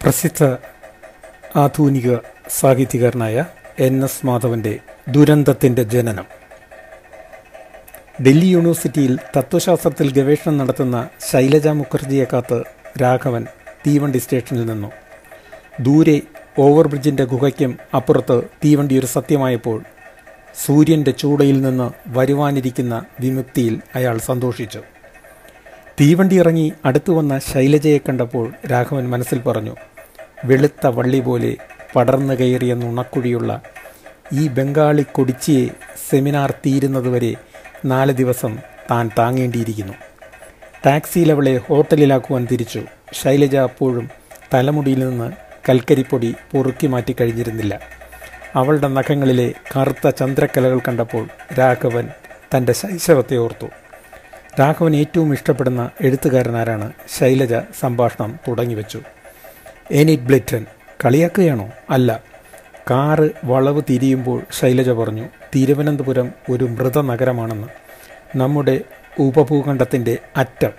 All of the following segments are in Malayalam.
പ്രസിദ്ധ ആധുനിക സാഹിത്യകാരനായ എൻ എസ് മാധവന്റെ ദുരന്തത്തിന്റെ ജനനം ഡൽഹി യൂണിവേഴ്സിറ്റിയിൽ തത്വശാസ്ത്രത്തിൽ ഗവേഷണം നടത്തുന്ന ശൈലജ മുഖർജിയെ കാത്ത് രാഘവൻ തീവണ്ടി സ്റ്റേഷനിൽ നിന്നു ദൂരെ ഓവർബ്രിഡ്ജിന്റെ ഗുഹയ്ക്കും അപ്പുറത്ത് തീവണ്ടി ഒരു സത്യമായപ്പോൾ സൂര്യന്റെ ചൂടയിൽ നിന്ന് വരുവാനിരിക്കുന്ന വിമുക്തിയിൽ അയാൾ സന്തോഷിച്ചു തീവണ്ടി ഇറങ്ങി അടുത്തു വന്ന ശൈലജയെ കണ്ടപ്പോൾ രാഘവൻ മനസ്സിൽ പറഞ്ഞു വെളുത്ത വള്ളി പോലെ പടർന്നു കയറിയ നുണക്കുഴിയുള്ള ഈ ബംഗാളി കൊടിച്ചിയെ സെമിനാർ തീരുന്നതുവരെ നാല് ദിവസം താൻ താങ്ങേണ്ടിയിരിക്കുന്നു ടാക്സിയിൽ അവളെ ഹോട്ടലിലാക്കുവാൻ തിരിച്ചു ശൈലജ അപ്പോഴും തലമുടിയിൽ നിന്ന് കൽക്കരിപ്പൊടി പൊറുക്കി മാറ്റി കഴിഞ്ഞിരുന്നില്ല അവളുടെ നഖങ്ങളിലെ കറുത്ത ചന്ദ്രക്കലകൾ കണ്ടപ്പോൾ രാഘവൻ തൻ്റെ ശൈശവത്തെ ഓർത്തു രാഘവൻ ഏറ്റവും ഇഷ്ടപ്പെടുന്ന എഴുത്തുകാരനാരാണ് ശൈലജ സംഭാഷണം തുടങ്ങിവെച്ചു എനിറ്റ് ബ്ലിറ്റൻ കളിയാക്കുകയാണോ അല്ല കാറ് വളവ് തിരിയുമ്പോൾ ശൈലജ പറഞ്ഞു തിരുവനന്തപുരം ഒരു മൃതനഗരമാണെന്ന് നമ്മുടെ ഉപഭൂഖണ്ഡത്തിൻ്റെ അറ്റം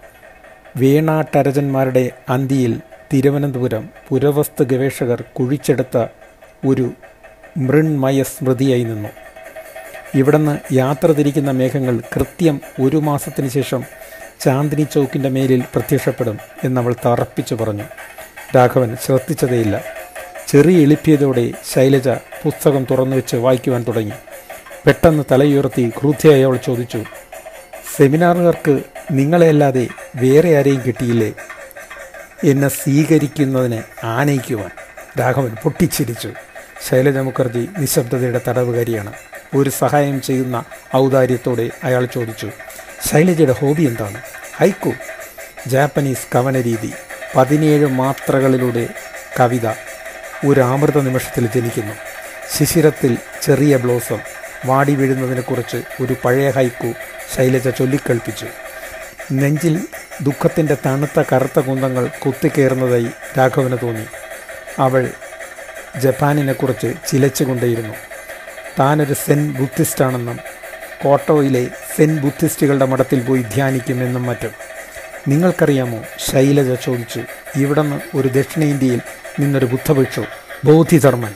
വേണാട്ടരജന്മാരുടെ അന്തിയിൽ തിരുവനന്തപുരം പുരവസ്തു ഗവേഷകർ കുഴിച്ചെടുത്ത ഒരു മൃണ്മയ സ്മൃതിയായി നിന്നു ഇവിടുന്ന് യാത്ര തിരിക്കുന്ന മേഘങ്ങൾ കൃത്യം ഒരു മാസത്തിന് ശേഷം ചാന്ദിനി ചൗക്കിൻ്റെ മേലിൽ പ്രത്യക്ഷപ്പെടും എന്നവൾ തറപ്പിച്ചു പറഞ്ഞു രാഘവൻ ശ്രദ്ധിച്ചതേയില്ല ചെറിയ എളിപ്പിയതോടെ ശൈലജ പുസ്തകം തുറന്നു വെച്ച് വായിക്കുവാൻ തുടങ്ങി പെട്ടെന്ന് തലയുയർത്തി ക്രൂദ്ധിയായി അവൾ ചോദിച്ചു സെമിനാറുകാർക്ക് നിങ്ങളെയല്ലാതെ വേറെ ആരെയും കിട്ടിയില്ലേ എന്നെ സ്വീകരിക്കുന്നതിന് ആനയിക്കുവാൻ രാഘവൻ പൊട്ടിച്ചിരിച്ചു ശൈലജ മുഖർജി നിശബ്ദതയുടെ തടവുകാരിയാണ് ഒരു സഹായം ചെയ്യുന്ന ഔദാര്യത്തോടെ അയാൾ ചോദിച്ചു ശൈലജയുടെ ഹോബി എന്താണ് ഹൈക്കു ജാപ്പനീസ് കവന രീതി പതിനേഴ് മാത്രകളിലൂടെ കവിത ഒരു അമൃത നിമിഷത്തിൽ ജനിക്കുന്നു ശിശിരത്തിൽ ചെറിയ ബ്ലോസം വാടി വീഴുന്നതിനെക്കുറിച്ച് ഒരു പഴയ ഹൈക്കു ശൈലജ ചൊല്ലിക്കൽപ്പിച്ചു നെഞ്ചിൽ ദുഃഖത്തിൻ്റെ തണുത്ത കറുത്ത കുന്തങ്ങൾ കുത്തിക്കയറുന്നതായി രാഘവന് തോന്നി അവൾ ജപ്പാനിനെക്കുറിച്ച് ചിലച്ചുകൊണ്ടേയിരുന്നു താനൊരു സെൻ ബുദ്ധിസ്റ്റാണെന്നും കോട്ടോയിലെ സെൻ ബുദ്ധിസ്റ്റുകളുടെ മഠത്തിൽ പോയി ധ്യാനിക്കുമെന്നും മറ്റും നിങ്ങൾക്കറിയാമോ ശൈലജ ചോദിച്ചു ഇവിടുന്ന് ഒരു ദക്ഷിണേന്ത്യയിൽ നിന്നൊരു ബുദ്ധഭിക്ഷു ബോധിധർമ്മൻ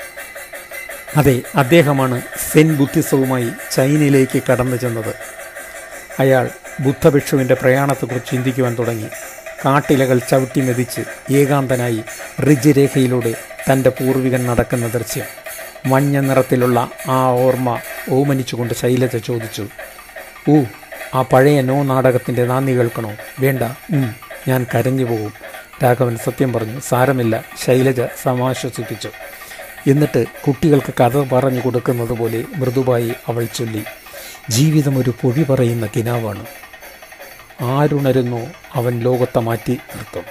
അതെ അദ്ദേഹമാണ് സെൻ ബുദ്ധിസവുമായി ചൈനയിലേക്ക് കടന്നു ചെന്നത് അയാൾ ബുദ്ധഭിക്ഷുവിൻ്റെ പ്രയാണത്തെക്കുറിച്ച് ചിന്തിക്കുവാൻ തുടങ്ങി കാട്ടിലകൾ ചവിട്ടി മെതിച്ച് ഏകാന്തനായി ഋജുരേഖയിലൂടെ തൻ്റെ പൂർവികൻ നടക്കുന്ന ദൃശ്യം മഞ്ഞ നിറത്തിലുള്ള ആ ഓർമ്മ ഓമനിച്ചുകൊണ്ട് ശൈലജ ചോദിച്ചു ഊ ആ പഴയ നോ നാടകത്തിൻ്റെ നാന്ദി കേൾക്കണോ വേണ്ട ഉം, ഞാൻ കരഞ്ഞു പോകും രാഘവൻ സത്യം പറഞ്ഞു സാരമില്ല ശൈലജ സമാശ്വസിപ്പിച്ചു എന്നിട്ട് കുട്ടികൾക്ക് കഥ പറഞ്ഞു കൊടുക്കുന്നത് പോലെ മൃദുവായി അവൾ ചൊല്ലി ജീവിതം ഒരു പൊഴി പറയുന്ന കിനാവാണ് ആരുണരുന്നോ അവൻ ലോകത്തെ മാറ്റി നിർത്തും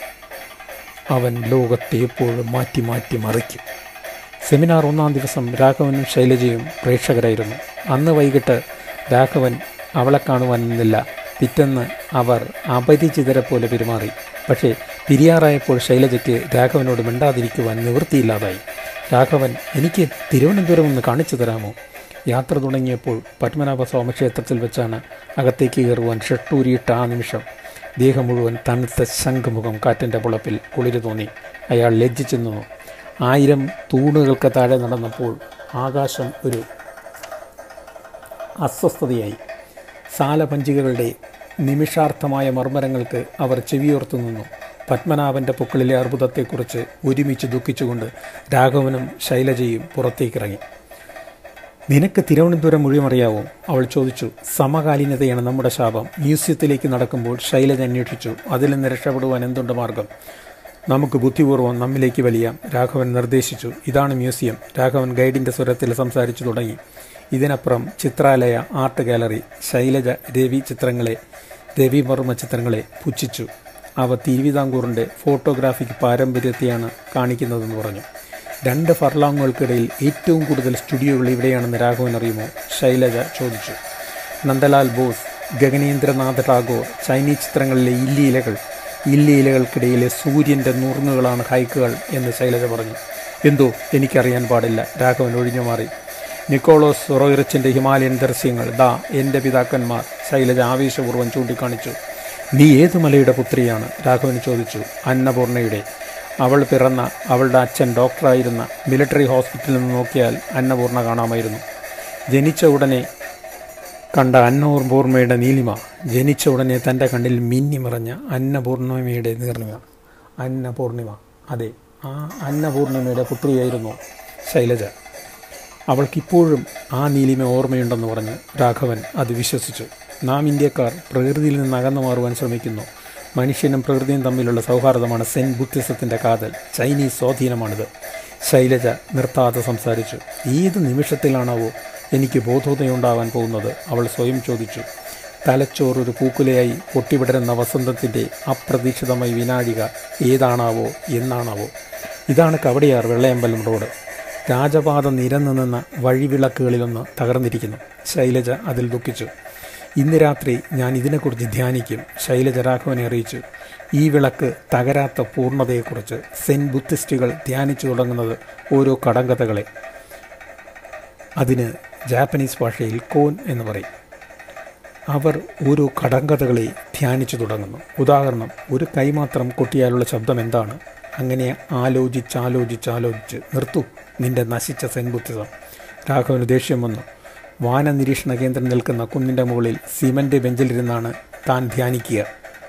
അവൻ ലോകത്തെ എപ്പോഴും മാറ്റി മാറ്റി മറിക്കും സെമിനാർ ഒന്നാം ദിവസം രാഘവനും ശൈലജയും പ്രേക്ഷകരായിരുന്നു അന്ന് വൈകിട്ട് രാഘവൻ അവളെ കാണുവാൻ നിന്നില്ല പിറ്റെന്ന് അവർ അപരിചിതരെ പോലെ പെരുമാറി പക്ഷേ പിരിയാറായപ്പോൾ ശൈലജയ്ക്ക് രാഘവനോട് മിണ്ടാതിരിക്കുവാൻ നിവൃത്തിയില്ലാതായി രാഘവൻ എനിക്ക് തിരുവനന്തപുരം ഒന്ന് കാണിച്ചു തരാമോ യാത്ര തുടങ്ങിയപ്പോൾ പത്മനാഭസ്വാമി ക്ഷേത്രത്തിൽ വെച്ചാണ് അകത്തേക്ക് കയറുവാൻ ഷട്ടൂരിയിട്ട ആ നിമിഷം ദേഹം മുഴുവൻ തണുത്ത ശംഖുമുഖം കാറ്റിൻ്റെ പുളപ്പിൽ കുളിര് തോന്നി അയാൾ ലജ്ജിച്ചു നിന്നു ആയിരം തൂണുകൾക്ക് താഴെ നടന്നപ്പോൾ ആകാശം ഒരു അസ്വസ്ഥതയായി സാലപഞ്ചികകളുടെ നിമിഷാർത്ഥമായ മർമ്മരങ്ങൾക്ക് അവർ ചെവിയോർത്തു നിന്നു പത്മനാഭൻ്റെ പൊക്കിളിലെ അർബുദത്തെക്കുറിച്ച് ഒരുമിച്ച് ദുഃഖിച്ചുകൊണ്ട് രാഘവനും ശൈലജയും പുറത്തേക്കിറങ്ങി നിനക്ക് തിരുവനന്തപുരം മുഴുവൻ അറിയാവോ അവൾ ചോദിച്ചു സമകാലീനതയാണ് നമ്മുടെ ശാപം മ്യൂസിയത്തിലേക്ക് നടക്കുമ്പോൾ ശൈലജ അന്വേഷിച്ചു അതിൽ നിന്ന് രക്ഷപ്പെടുവാൻ എന്തുണ്ട് മാർഗം നമുക്ക് ബുദ്ധിപൂർവ്വം നമ്മിലേക്ക് വലിയാം രാഘവൻ നിർദ്ദേശിച്ചു ഇതാണ് മ്യൂസിയം രാഘവൻ ഗൈഡിൻ്റെ സ്വരത്തിൽ സംസാരിച്ചു തുടങ്ങി ഇതിനപ്പുറം ചിത്രാലയ ആർട്ട് ഗാലറി ശൈലജ രവി ചിത്രങ്ങളെ രവിവർമ്മ ചിത്രങ്ങളെ പുച്ഛിച്ചു അവ തിരുവിതാംകൂറിൻ്റെ ഫോട്ടോഗ്രാഫിക് പാരമ്പര്യത്തെയാണ് കാണിക്കുന്നതെന്ന് പറഞ്ഞു രണ്ട് ഫർലാങ്ങുകൾക്കിടയിൽ ഏറ്റവും കൂടുതൽ സ്റ്റുഡിയോകൾ ഇവിടെയാണെന്ന് രാഘവൻ അറിയുമോ ശൈലജ ചോദിച്ചു നന്ദലാൽ ബോസ് ഗഗനേന്ദ്രനാഥ് ടാഗോർ ചൈനീസ് ചിത്രങ്ങളിലെ ഇല്ലിയിലകൾ ഇല്ലിയിലകൾക്കിടയിലെ സൂര്യൻ്റെ നുറുങ്ങുകളാണ് ഹൈക്കുകൾ എന്ന് ശൈലജ പറഞ്ഞു എന്തോ എനിക്കറിയാൻ പാടില്ല രാഘവൻ ഒഴിഞ്ഞു മാറി നിക്കോളോസ് സൊറോയിറച്ചിൻ്റെ ഹിമാലയൻ ദൃശ്യങ്ങൾ ദാ എൻ്റെ പിതാക്കന്മാർ ശൈലജ ആവേശപൂർവ്വം ചൂണ്ടിക്കാണിച്ചു നീ ഏത് മലയുടെ പുത്രിയാണ് രാഘവൻ ചോദിച്ചു അന്നപൂർണയുടെ അവൾ പിറന്ന അവളുടെ അച്ഛൻ ഡോക്ടറായിരുന്ന മിലിറ്ററി ഹോസ്പിറ്റലിൽ നിന്ന് നോക്കിയാൽ അന്നപൂർണ്ണ കാണാമായിരുന്നു ജനിച്ച ഉടനെ കണ്ട അന്നപൂർമ്മയുടെ നീലിമ ജനിച്ച ഉടനെ തൻ്റെ കണ്ണിൽ മിന്നി മറഞ്ഞ അന്നപൂർണിമയുടെ നീർണിമ അന്നപൂർണിമ അതെ ആ അന്നപൂർണിമയുടെ പുത്രിയായിരുന്നു ശൈലജ അവൾക്കിപ്പോഴും ആ നീലിമ ഓർമ്മയുണ്ടെന്ന് പറഞ്ഞ് രാഘവൻ അത് വിശ്വസിച്ചു നാം ഇന്ത്യക്കാർ പ്രകൃതിയിൽ നിന്ന് അകന്നു മാറുവാൻ ശ്രമിക്കുന്നു മനുഷ്യനും പ്രകൃതിയും തമ്മിലുള്ള സൗഹാർദ്ദമാണ് സെൻ ബുദ്ധിസത്തിൻ്റെ കാതൽ ചൈനീസ് സ്വാധീനമാണിത് ശൈലജ നിർത്താതെ സംസാരിച്ചു ഏത് നിമിഷത്തിലാണാവോ എനിക്ക് ബോധോദയുണ്ടാവാൻ പോകുന്നത് അവൾ സ്വയം ചോദിച്ചു തലച്ചോറ് ഒരു പൂക്കുലയായി പൊട്ടിവിടരുന്ന വസന്തത്തിൻ്റെ അപ്രതീക്ഷിതമായ വിനാഴിക ഏതാണാവോ എന്നാണാവോ ഇതാണ് കവടിയാർ വെള്ളയമ്പലം റോഡ് രാജപാത നിരന്നു നിന്ന വഴിവിളക്കുകളിലൊന്ന് തകർന്നിരിക്കുന്നു ശൈലജ അതിൽ ദുഃഖിച്ചു ഇന്ന് രാത്രി ഞാൻ ഇതിനെക്കുറിച്ച് ധ്യാനിക്കും ശൈലജ രാഘവനെ അറിയിച്ചു ഈ വിളക്ക് തകരാത്ത പൂർണ്ണതയെക്കുറിച്ച് സെൻ ബുദ്ധിസ്റ്റുകൾ ധ്യാനിച്ചു തുടങ്ങുന്നത് ഓരോ കടങ്കഥകളെ അതിന് ജാപ്പനീസ് ഭാഷയിൽ കോൻ എന്ന് പറയും അവർ ഓരോ കടങ്കഥകളെ ധ്യാനിച്ചു തുടങ്ങുന്നു ഉദാഹരണം ഒരു കൈമാത്രം കൊട്ടിയാലുള്ള ശബ്ദം എന്താണ് അങ്ങനെ ആലോചിച്ചാലോചിച്ചാലോചിച്ച് നിർത്തൂ നിന്റെ നശിച്ച സെൻബുദ്ധിസം രാഘവന് ദേഷ്യം വന്നു വാന നിരീക്ഷണ കേന്ദ്രം നിൽക്കുന്ന കുന്നിൻ്റെ മുകളിൽ സിമൻ്റ് ബെഞ്ചിലിരുന്നാണ് താൻ ധ്യാനിക്കുക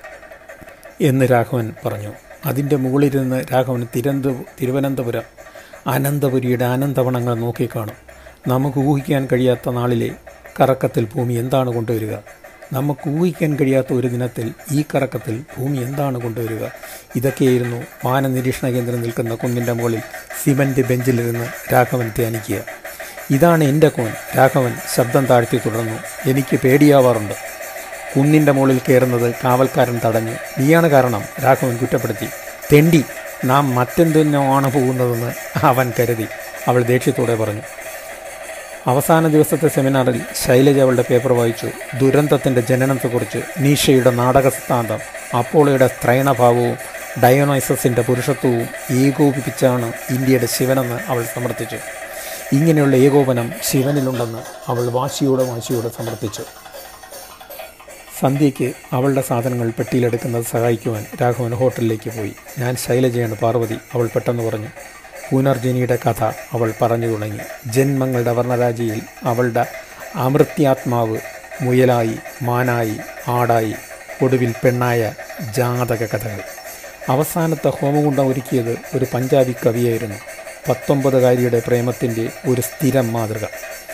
എന്ന് രാഘവൻ പറഞ്ഞു അതിൻ്റെ മുകളിലിരുന്ന് രാഘവൻ തിരുവനന്ത തിരുവനന്തപുരം അനന്തപുരിയുടെ അനന്തവണങ്ങൾ നോക്കിക്കാണും നമുക്ക് ഊഹിക്കാൻ കഴിയാത്ത നാളിലെ കറക്കത്തിൽ ഭൂമി എന്താണ് കൊണ്ടുവരിക നമുക്ക് ഊഹിക്കാൻ കഴിയാത്ത ഒരു ദിനത്തിൽ ഈ കറക്കത്തിൽ ഭൂമി എന്താണ് കൊണ്ടുവരിക ഇതൊക്കെയായിരുന്നു വാന നിരീക്ഷണ കേന്ദ്രം നിൽക്കുന്ന കുന്നിൻ്റെ മുകളിൽ സിമൻ്റ് ബെഞ്ചിലിരുന്ന് രാഘവൻ ധ്യാനിക്കുക ഇതാണ് എൻ്റെ കോൻ രാഘവൻ ശബ്ദം താഴ്ത്തി തുടർന്നു എനിക്ക് പേടിയാവാറുണ്ട് കുന്നിൻ്റെ മുകളിൽ കയറുന്നത് കാവൽക്കാരൻ തടഞ്ഞു നീയാണ് കാരണം രാഘവൻ കുറ്റപ്പെടുത്തി തെണ്ടി നാം മറ്റെന്തിനോ ആണ് പോകുന്നതെന്ന് അവൻ കരുതി അവൾ ദേഷ്യത്തോടെ പറഞ്ഞു അവസാന ദിവസത്തെ സെമിനാറിൽ ശൈലജ അവളുടെ പേപ്പർ വായിച്ചു ദുരന്തത്തിൻ്റെ ജനനത്തെക്കുറിച്ച് നീഷയുടെ നാടക സിദ്ധാന്തം അപ്പോളയുടെ സ്ത്രൈണഭാവവും ഡയോനൈസസിൻ്റെ പുരുഷത്വവും ഏകോപിപ്പിച്ചാണ് ഇന്ത്യയുടെ ശിവനെന്ന് അവൾ സമർത്ഥിച്ചു ഇങ്ങനെയുള്ള ഏകോപനം ശിവനിലുണ്ടെന്ന് അവൾ വാശിയോടെ വാശിയോടെ സമർത്ഥിച്ചു സന്ധ്യയ്ക്ക് അവളുടെ സാധനങ്ങൾ പെട്ടിയിലെടുക്കുന്നത് സഹായിക്കുവാൻ രാഘവൻ ഹോട്ടലിലേക്ക് പോയി ഞാൻ ശൈലജയാണ് പാർവതി അവൾ പെട്ടെന്ന് പറഞ്ഞു പുനർജനിയുടെ കഥ അവൾ പറഞ്ഞു തുടങ്ങി ജന്മങ്ങളുടെ വർണ്ണരാജിയിൽ അവളുടെ അമൃത്യാത്മാവ് മുയലായി മാനായി ആടായി ഒടുവിൽ പെണ്ണായ ജാതക കഥകൾ അവസാനത്തെ ഹോമകുണ്ടം ഒരുക്കിയത് ഒരു പഞ്ചാബി കവിയായിരുന്നു പത്തൊമ്പതുകാരിയുടെ പ്രേമത്തിൻ്റെ ഒരു സ്ഥിരം മാതൃക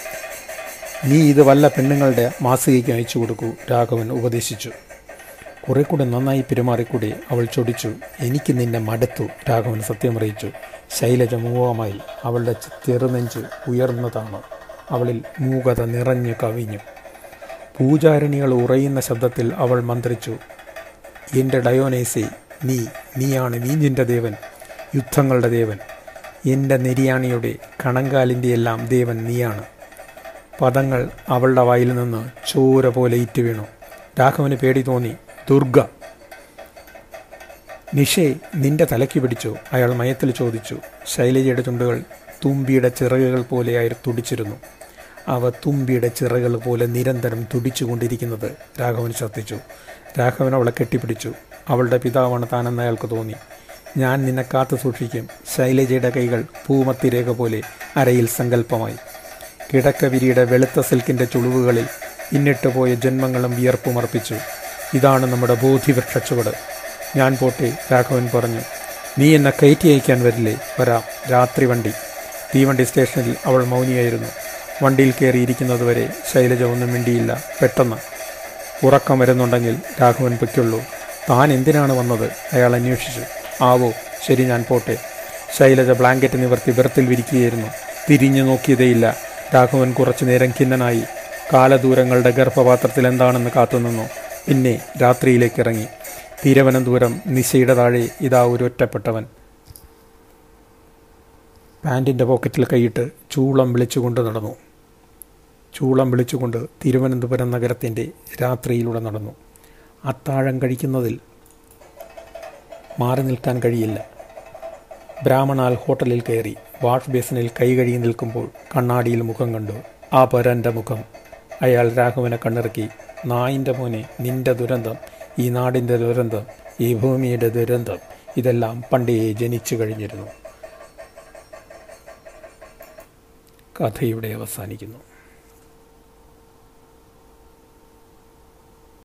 നീ ഇത് വല്ല പെണ്ണുങ്ങളുടെ മാസികയ്ക്ക് അയച്ചു കൊടുക്കൂ രാഘവൻ ഉപദേശിച്ചു കുറെ കൂടെ നന്നായി പെരുമാറിക്കൂടെ അവൾ ചൊടിച്ചു എനിക്ക് നിന്നെ മടുത്തു രാഘവൻ സത്യമറിയിച്ചു ശൈലജ മൂകമായി അവളുടെ ചെറുനെഞ്ച് ഉയർന്നതാണ് അവളിൽ മൂകത നിറഞ്ഞു കവിഞ്ഞു പൂജാരണികൾ ഉറയുന്ന ശബ്ദത്തിൽ അവൾ മന്ത്രിച്ചു എൻ്റെ ഡയോനേസെ നീ നീയാണ് വീഞ്ഞിൻ്റെ ദേവൻ യുദ്ധങ്ങളുടെ ദേവൻ എൻ്റെ നെരിയാണിയുടെ കണങ്കാലിൻ്റെ എല്ലാം ദേവൻ നീയാണ് പദങ്ങൾ അവളുടെ വായിൽ നിന്ന് ചോര പോലെ ഇറ്റ് വീണു രാഘവന് പേടി തോന്നി ദുർഗ നിഷേ നിന്റെ തലയ്ക്ക് പിടിച്ചു അയാൾ മയത്തിൽ ചോദിച്ചു ശൈലജയുടെ ചുണ്ടുകൾ തുമ്പിയുടെ ചിറകുകൾ പോലെയായി തുടിച്ചിരുന്നു അവ തുമ്പിയുടെ ചിറകുകൾ പോലെ നിരന്തരം തുടിച്ചുകൊണ്ടിരിക്കുന്നത് രാഘവൻ ശ്രദ്ധിച്ചു രാഘവൻ അവളെ കെട്ടിപ്പിടിച്ചു അവളുടെ പിതാവാണ് താനെന്ന് അയാൾക്ക് തോന്നി ഞാൻ നിന്നെ കാത്തു സൂക്ഷിക്കും ശൈലജയുടെ കൈകൾ പൂമത്തിരേഖ പോലെ അരയിൽ സങ്കല്പമായി കിടക്കവിരിയുടെ വെളുത്ത സിൽക്കിൻ്റെ ചുളിവുകളിൽ പിന്നിട്ട് പോയ ജന്മങ്ങളും വിയർപ്പും അർപ്പിച്ചു ഇതാണ് നമ്മുടെ ബോധിവൃക്ഷ ചുവട് ഞാൻ പോട്ടെ രാഘവൻ പറഞ്ഞു നീ എന്നെ കയറ്റി അയക്കാൻ വരില്ലേ വരാം രാത്രി വണ്ടി തീവണ്ടി സ്റ്റേഷനിൽ അവൾ മൗനിയായിരുന്നു വണ്ടിയിൽ കയറിയിരിക്കുന്നതുവരെ ശൈലജ ഒന്നും മിണ്ടിയില്ല പെട്ടെന്ന് ഉറക്കം വരുന്നുണ്ടെങ്കിൽ രാഘവൻ പൊയ്ക്കുള്ളൂ താൻ എന്തിനാണ് വന്നത് അയാൾ അന്വേഷിച്ചു ആവോ ശരി ഞാൻ പോട്ടെ ശൈലജ ബ്ലാങ്കറ്റ് നിവർത്തി വെറുത്തിൽ വിരിക്കുകയായിരുന്നു തിരിഞ്ഞു നോക്കിയതേയില്ല രാഘവൻ കുറച്ചു നേരം ഖിന്നനായി കാലദൂരങ്ങളുടെ ഗർഭപാത്രത്തിൽ എന്താണെന്ന് കാത്തുനിന്നു പിന്നെ രാത്രിയിലേക്ക് ഇറങ്ങി തിരുവനന്തപുരം നിശയുടെ താഴെ ഇതാ ഒരു ഒറ്റപ്പെട്ടവൻ പാൻറ്റിൻ്റെ പോക്കറ്റിൽ കൈയിട്ട് ചൂളം വിളിച്ചുകൊണ്ട് നടന്നു ചൂളം വിളിച്ചുകൊണ്ട് തിരുവനന്തപുരം നഗരത്തിൻ്റെ രാത്രിയിലൂടെ നടന്നു അത്താഴം കഴിക്കുന്നതിൽ മാറി നിൽക്കാൻ കഴിയില്ല ബ്രാഹ്മണാൽ ഹോട്ടലിൽ കയറി വാഷ് ബേസിനിൽ കൈ കഴുകി നിൽക്കുമ്പോൾ കണ്ണാടിയിൽ മുഖം കണ്ടു ആ പരൻ്റെ മുഖം അയാൾ രാഘവനെ കണ്ണിറക്കി നായിൻ്റെ മോനെ നിന്റെ ദുരന്തം ഈ നാടിൻ്റെ ദുരന്തം ഈ ഭൂമിയുടെ ദുരന്തം ഇതെല്ലാം പണ്ടേ ജനിച്ചു കഴിഞ്ഞിരുന്നു കഥ ഇവിടെ അവസാനിക്കുന്നു